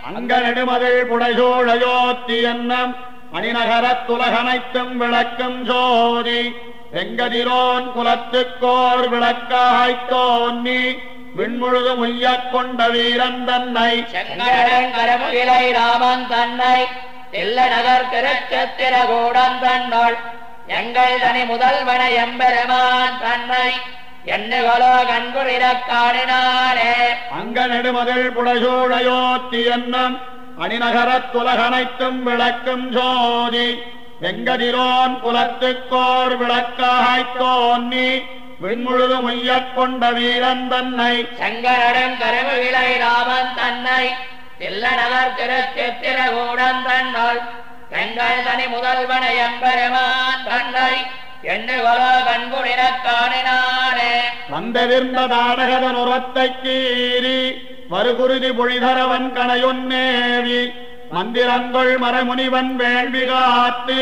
அங்க நெடுமதில் புடைசூழையோத்தி என்னம் அணிநகரத்துலகனைத்தும் விளக்கும் ஜோதி வெங்கதிரோன் குலத்துக்கோர் விளக்காய்த் தோன்னி விண்முழுதும் உய்யக் கொண்ட வீரன் தன்னை செங்கடன் கரமுகிலை ராமன் தன்னை தில்ல நகர் திருச்சத்திரகூடம் தன்னோள் எங்கள் தனி முதல்வன எம்பெருமான் தன்னை எண்ணுகளோ கண்குளிரக் காணினாரே அங்க நெடுமதில் புடைசூழையோத்தி என்னம் அணிநகரத்துலகனைத்தும் விளக்கும் ஜோதி வெங்கதிரோன் குலத்துக்கோர் விளக்காய்த் தோன்னி விண்முழுதும் உய்யக் கொண்ட வீரன் தன்னை செங்கடன் கரமுகிலை ராமன் தன்னை தில்ல நகர் திருச்சத்திரகூடம் தன்னோள் எங்கள் தனி முதல்வன எம்பெருமான் தன்னை எண்ணுகளோ கண்குளிரக் காணினாரே வந்தெதிர்ந்த தாடகதன் உரத்தை கீறி வருகுருதி பொழிதரவன் கணையொன்னேவி மந்திரங்கொள் மரமுனிவன் வேள்வி காத்து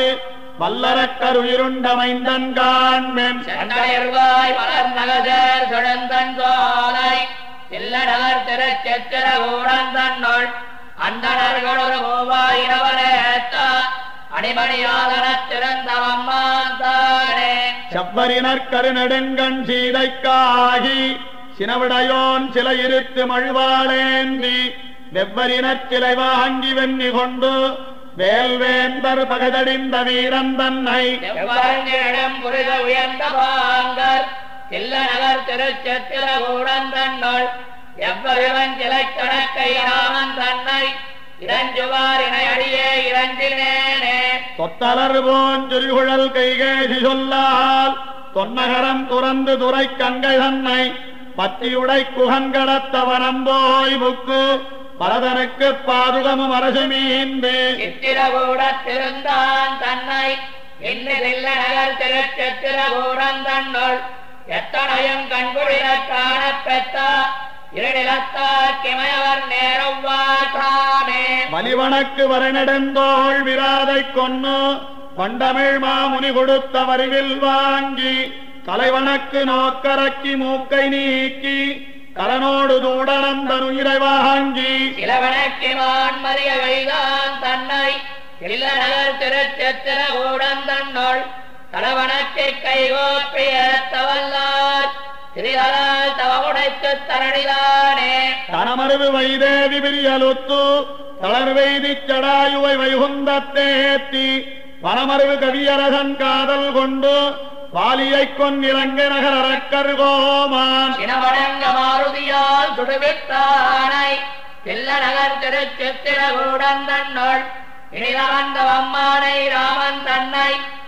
வல்லரக்கருயிருண்டமைந்தன் காண்மென் செங்கயிர்வாய் மலர் நகர் சுழந்தன் சோலை தில்ல நகர் திருச்செத்திர ஊரந்தன்னுள் அந்தணர்களொரு மூவாயிரவரேத்த அணிமணியாதன திறந்தவம்மான் தானே செவ்வரினர் கருநெடுங்கண் சீதைக்காகி சினவிடையோன் சில இருத்து மழுவாளேந்தி வெவ்வரினர் சிலை வாங்கி வெண்ணி கொண்டு வேல்வேந்தர் பகதடிந்த வீரன் தன்னை எவ்வரங்கிடம் புரித உயர்ந்த பாங்கர் தில்ல நகர் திருச்செத்திர ஊரந்தன்னுள் எவ்வரிவன் சிலை கணக்கை ராமன் தன்னை இறஞ்சுவார் இணையடியே இறஞ்சினேனே தொத்தலர் போஞ்சுரிகுழல் கைகேசி சொல்லால் தொன்னகரம் துறந்து துறை கங்கை தன்னை பத்தியுடை குகன்கடத்தவனம் போய் புக்கு பரதனுக்கு பாதுகமும் அரசு மீந்து சித்திரகூடத்திருந்தான் தன்னை இன்னிதில்ல நகர் திருச்சித்திரகூடம் தன்னுள் எத்தனையும் கண்குளிரக் காணப் பெற்ற இருநிலத்தார் கிமயவர் நேரவ்வாமே வலிவனக்கு வரநெடுந்தோள் விராதை கொன்னு பண்டமிழ் மாமுனி கொடுத்த வரிவில் வாங்கி தலைவனக்கு நோக்கரக்கி மூக்கை நீக்கி கலனோடு தூடனம் தனுயிரை வாங்கி இளவனக்கு மான்மறிய வைதான் தன்னை இல்ல நகர் திருச்சித்திரகூடம் தன்னுள் தலைவனக்கு கைகோப்பிய தவல்லார் திரிதலால் தவமுடைத்து தரணிதானே தனமருவு வைதேவி விரியலுத்து தளர்வெய்தி சடாயுவை வைகுந்தத்தேத்தி வனமருவு கவியரசன் காதல் கொண்டு வாலியைக் கொன்னிலங்க நகர் அரக்கர் கோமான் சினவடங்க மாருதியால் சுடுவித்தானை தில்ல நகர் திருச்சித்திரகூடம் தன்னுள் இனிதவந்த அம்மானை ராமன் தன்னை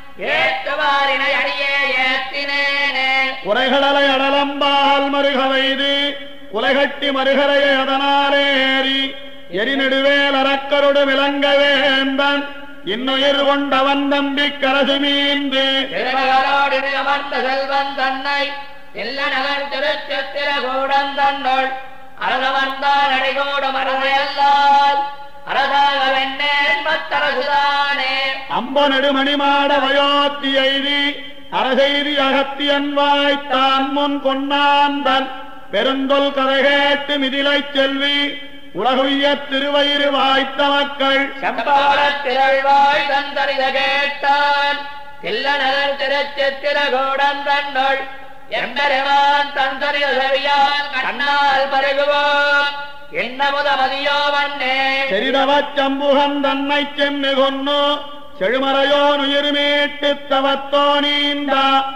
ஏற்றுவாரினை அடியே ஏத்தினேனே உரைகடலை அடலம்பால் மருக வைது உலகட்டி மருகரையை அதனாலேறி எரிநெடுவேல் அரக்கருடு விளங்க வேந்தன் இன்னுயிர் கொண்டவன் தம்பி கரசு மீந்து திருமகளோடு அமர்ந்த செல்வன் தன்னை இல்ல நகர் திருச்சித்திரகூடம் தன்னுள் அரசமர்ந்தான் அடிகோடு மரதையல்லால் அரசாக வெண்ணேன் மத்தரசுதானே அம்ப நெடுமணிமாட வயோத்தி எய்தி அரசெய்தி அகத்தியன் வாய்த்தான் முன் கொன்னாந்தன் பெருந்தொல் கதை கேட்டு மிதிலைச் செல்வி உலகுய்ய திருவயிறு வாய்த்த மக்கள் செம்பாளத் திரள்வாய் தந்தரித கேட்டான் தில்ல நகர் திருச்சித்திரகூடம் தன்னுள் எம்பெருமான் தந்தரித செவியால் கண்ணால் பருகுவோம் என்னமுத மதியோ வண்ணே செரிதவச் சம்புகன் தன்னை சென்னு கொன்னு செழுமறையோன் உயிர் மீட்டு தவத்தோ நீந்த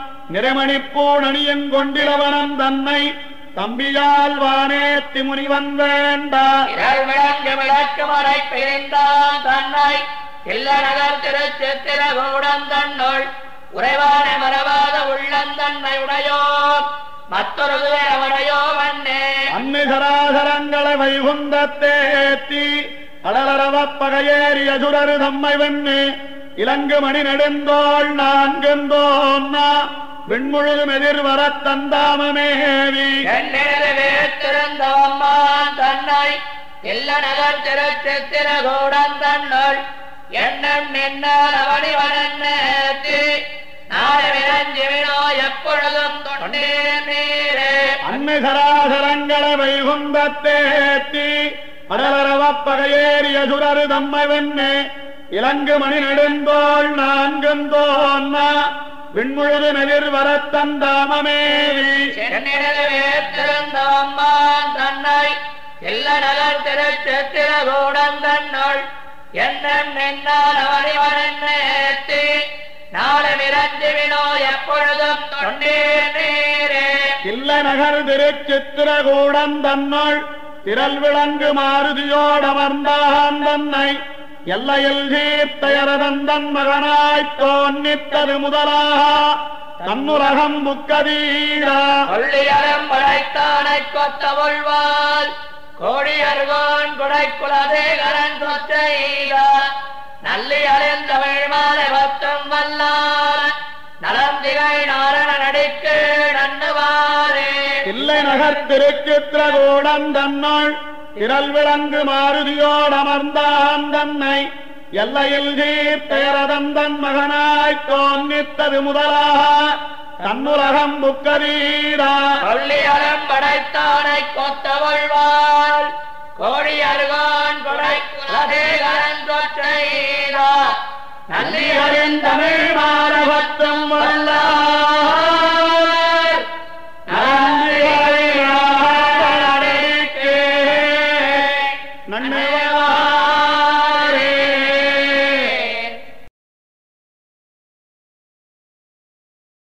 நிறமணிப்பூணணியன் கொண்டிலவனம் தன்னை தம்பியால் வானேத்தி முனிவன் வேண்டா இரள் விளங்கு விளக்கு மறை பிரிந்தான் தன்னை இல்ல நகர் திருச்சித்திரகூடம் தன்னுள் உறைவான மரவாத உள்ளம் தன்னை உடையோ மற்றொரு துயரமுடையோ வண்ணே அன்னு சராசரங்களை வைகுந்தத்தேத்தி அடலரவ பகையேறி அசுரரு தம்மை வெண்ணு இலங்கு மணி நெடுந்தோள் நான்குந்தோன்னா விண்முழுதும் எதிர்வரத் தந்தாமமேவி எண்ணிறவேத்திருந்த அம்மான் தன்னை இல்ல நகர் திருச்சித்திரகூடம் தன்னுள் எண்ணம் நின்னால் அவனி வனன்னேத்தி நாடு விரஞ்சி வினோ எப்பொழுதும் தொண்டீர் நீரே அன்னு சராசரங்களை வைகுந்தத்தேத்தி அடலரவ பகையே ஏறியசுரரு தம்மை வெண்ணே இலங்கு மணி நெடுந்தோள் நான்கும் தோன்னா விண்முழுது நெதிர் வரத்தந்தாமமேவி சென்னிடவே திறந்த அம்மான் தன்னை எல்ல நகர் திருச்சித்திரகூடம் தன்னுள் என்னும் நின்னால் அவனிவனேத்தி நாளை நிரஞ்சு வினோ எப்பொழுதும் தொண்டீர் நீரே இல்ல நகர் திருச்சித்திரகூடம் தன்னுள் திரள் விளங்கு மாருதியோடமர்ந்தான் தன்னை எல்லையில் சீர்த்தையரதந்தன் மகனாய்த் தோன்னித்தது முதலாக தன்னுலகம் புக்கதீரா கொள்ளியரம் படைத்தானை கொத்த உள்வாள் கோடியர்கோன் குடைக்குலதேகரன் சொற்றையா நல்லி அறிந்தவள் மாலை பத்தம் வல்லான் நலம் திகை நாரண நடிக்கு நன்னுவாரே இல்லை நகர் திருச்சித்திரகூடம் தன்னுள் திரள் விளங்கு மாருதியோடமர்ந்தான் தன்னை எல்லையில் சீர்த்தையரதந்தன் மகனாய்த் தோன்னித்தது முதலாக தன்னுலகம் புக்கதீரா கொள்ளியரம் படைத்தானை கொத்த உள்வாள் கோடியர்கோன் குடைக்குலதேகரன் சொற்றையா நல்லி அறிந்தவள் மாலை